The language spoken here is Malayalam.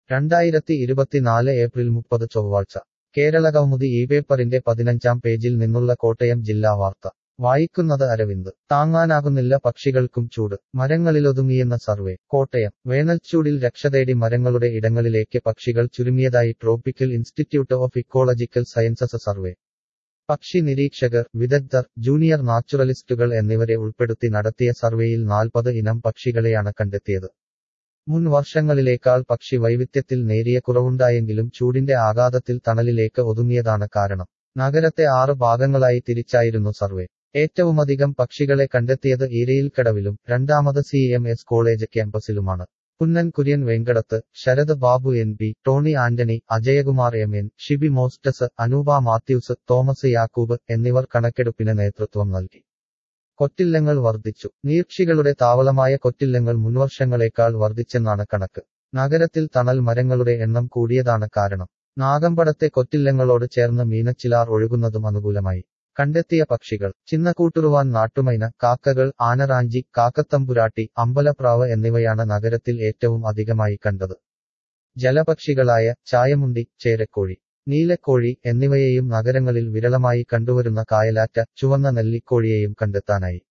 രണ്ടായിരത്തി ഇരുപത്തിനാല് ഏപ്രിൽ മുപ്പത് ചൊവ്വാഴ്ച കേരള കൗമുദി ഈ പേപ്പറിന്റെ പതിനഞ്ചാം പേജിൽ നിന്നുള്ള കോട്ടയം ജില്ലാ വാർത്ത വായിക്കുന്നത് അരവിന്ദ് താങ്ങാനാകുന്നില്ല പക്ഷികൾക്കും ചൂട് മരങ്ങളിലൊതുങ്ങിയെന്ന സർവേ കോട്ടയം വേനൽച്ചൂടിൽ രക്ഷതേടി മരങ്ങളുടെ ഇടങ്ങളിലേക്ക് പക്ഷികൾ ചുരുങ്ങിയതായി tropical institute of ecological sciences survey പക്ഷി നിരീക്ഷകർ വിദഗ്ധർ ജൂനിയർ നാച്ചുറലിസ്റ്റുകൾ എന്നിവരെ ഉൾപ്പെടുത്തി നടത്തിയ സർവേയിൽ നാൽപ്പത് ഇനം പക്ഷികളെയാണ് കണ്ടെത്തിയത് മുൻ വർഷങ്ങളിലേക്കാൾ പക്ഷി വൈവിധ്യത്തിൽ നേരിയ കുറവുണ്ടായെങ്കിലും ചൂടിന്റെ ആഘാതത്തിൽ തണലിലേക്ക് ഒതുങ്ങിയതാണ് കാരണം നഗരത്തെ ആറ് ഭാഗങ്ങളായി തിരിച്ചായിരുന്നു സർവേ ഏറ്റവുമധികം പക്ഷികളെ കണ്ടെത്തിയത് ഈരയിൽക്കടവിലും രണ്ടാമത് സി എം എസ് കോളേജ് ക്യാമ്പസിലുമാണ് Punnan Kurian Venkatath Sarath Babu N B Tony Antony Ajayakumar M N Shibi മോസ്റ്റസ് അനൂപ മാത്യൂസ് തോമസ് യാക്കൂബ് എന്നിവർ കണക്കെടുപ്പിന് നേതൃത്വം നൽകി കൊറ്റില്ലങ്ങൾ വർദ്ധിച്ചു നീർക്ഷികളുടെ താവളമായ കൊറ്റില്ലങ്ങൾ മുൻവർഷങ്ങളെക്കാൾ വർദ്ധിച്ചെന്നാണ് കണക്ക് നഗരത്തിൽ തണൽ മരങ്ങളുടെ എണ്ണം കൂടിയതാണ് കാരണം നാഗമ്പടത്തെ കൊറ്റില്ലങ്ങളോട് ചേർന്ന് മീനച്ചിലാർ ഒഴുകുന്നതും അനുകൂലമായി കണ്ടെത്തിയ പക്ഷികൾ ചിന്നക്കൂട്ടുറുവാൻ നാട്ടുമൈന കാക്കകൾ ആനറാഞ്ചി കാക്കത്തമ്പുരാട്ടി അമ്പലപ്രാവ് എന്നിവയാണ് നഗരത്തിൽ ഏറ്റവും അധികമായി കണ്ടത് ജലപക്ഷികളായ ചായമുണ്ടി ചേരക്കോഴി നീലക്കോഴി എന്നിവയെയും നഗരങ്ങളിൽ വിരളമായി കണ്ടുവരുന്ന കായലാറ്റ ചുവന്ന നെല്ലിക്കോഴിയെയും കണ്ടെത്താനായി